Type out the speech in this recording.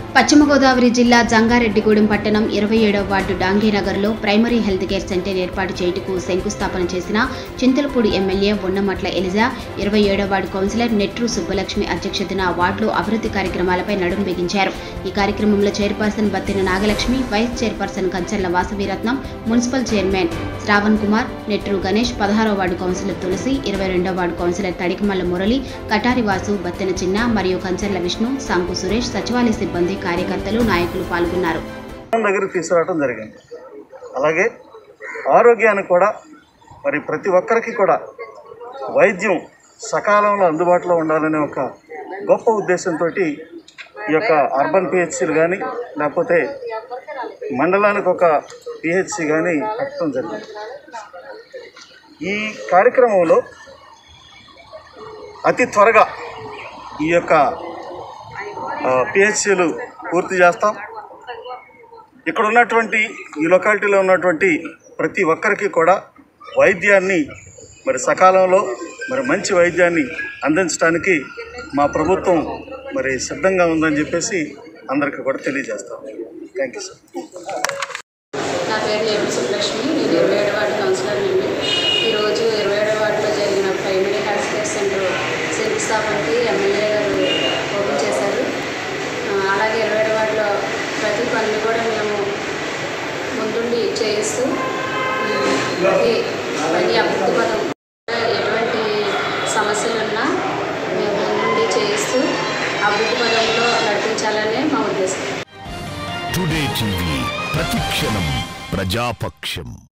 పశ్చిమ గోదావరి జిల్లా జంగారెడ్డిగూడెం పట్టణం ఇరవై ఏడవ వార్డు డాంగీనగర్లో ప్రైమరీ హెల్త్ కేర్ సెంటర్ ఏర్పాటు చేయుటకు శంకుస్థాపన చేసిన చింతలపూడి ఎమ్మెల్యే ఉన్నమట్ల ఎలిజా ఇరవై ఏడవ వార్డు కౌన్సిలర్ నెట్రు సుబ్బలక్ష్మి అధ్యక్షతన వార్డులో అభివృద్ధి కార్యక్రమాలపై నడుం బిగించారు ఈ కార్యక్రమంలో chairperson Battina Nagalakshmi vice chairperson Kancharla Vasaviratnam municipal chairman Shravan Kumar Netru Ganesh పదహారవ వార్డు కౌన్సిలర్ తులసి ఇరవై రెండవ వార్డు కౌన్సిలర్ తడికమల్ల మురళి కటారి వాసు బత్తెన చిన్న మరియు కంచర్ల విష్ణు సాంకు సురేష్ సచివాలయ సిబ్బంది కార్యకర్తలు నాయకులు పాల్గొన్నారు జనం దగ్గరికి తీసుకురావడం జరిగింది అలాగే ఆరోగ్యానికి కూడా మరి ప్రతి ఒక్కరికి కూడా వైద్యం సకాలంలో అందుబాటులో ఉండాలనే ఒక గొప్ప ఉద్దేశంతో ఈ యొక్క అర్బన్ పిహెచ్సిలు కానీ లేకపోతే మండలానికి ఒక పిహెచ్సి కానీ కట్టడం జరిగింది ఈ కార్యక్రమంలో అతి త్వరగా ఈ యొక్క పిహెచ్సిలు పూర్తి చేస్తాం ఇక్కడ ఉన్నటువంటి ఈ లొకాలిటీలో ఉన్నటువంటి ప్రతి ఒక్కరికి కూడా వైద్యాన్ని మరి సకాలంలో మరి మంచి వైద్యాన్ని అందించడానికి మా ప్రభుత్వం మరి సిద్ధంగా ఉందని చెప్పేసి అందరికీ కూడా తెలియజేస్తాం థ్యాంక్ యూ సార్ నా పేరు ఏపీ సుబ్బలక్ష్మి నేను ఇరవై ఏడు వార్డు కౌన్సిలర్ నుండి ఈరోజు ఇరవై ఏడు వార్డులో జరిగిన ప్రైమరీ హెల్త్ కేర్ సెంటర్ శంకుస్థాపనకి ఎమ్మెల్యే గారు ఓపెన్ చేశారు ఆ, అలాగే ఇరవై ఏడు వార్డులో ప్రతి పనులు కూడా మేము ముందుండి చేయిస్తూ ఉమ్, ప్రతి ప్రతి అభివృద్ధి పదం ఎటువంటి సమస్యలున్నా మేము ముందుండి చేయిస్తూ అభివృద్ధి పదంలో నడిపించాలనే మా ఉద్దేశం టుడే టీవీ ప్రతిక్షణం ప్రజాపక్షం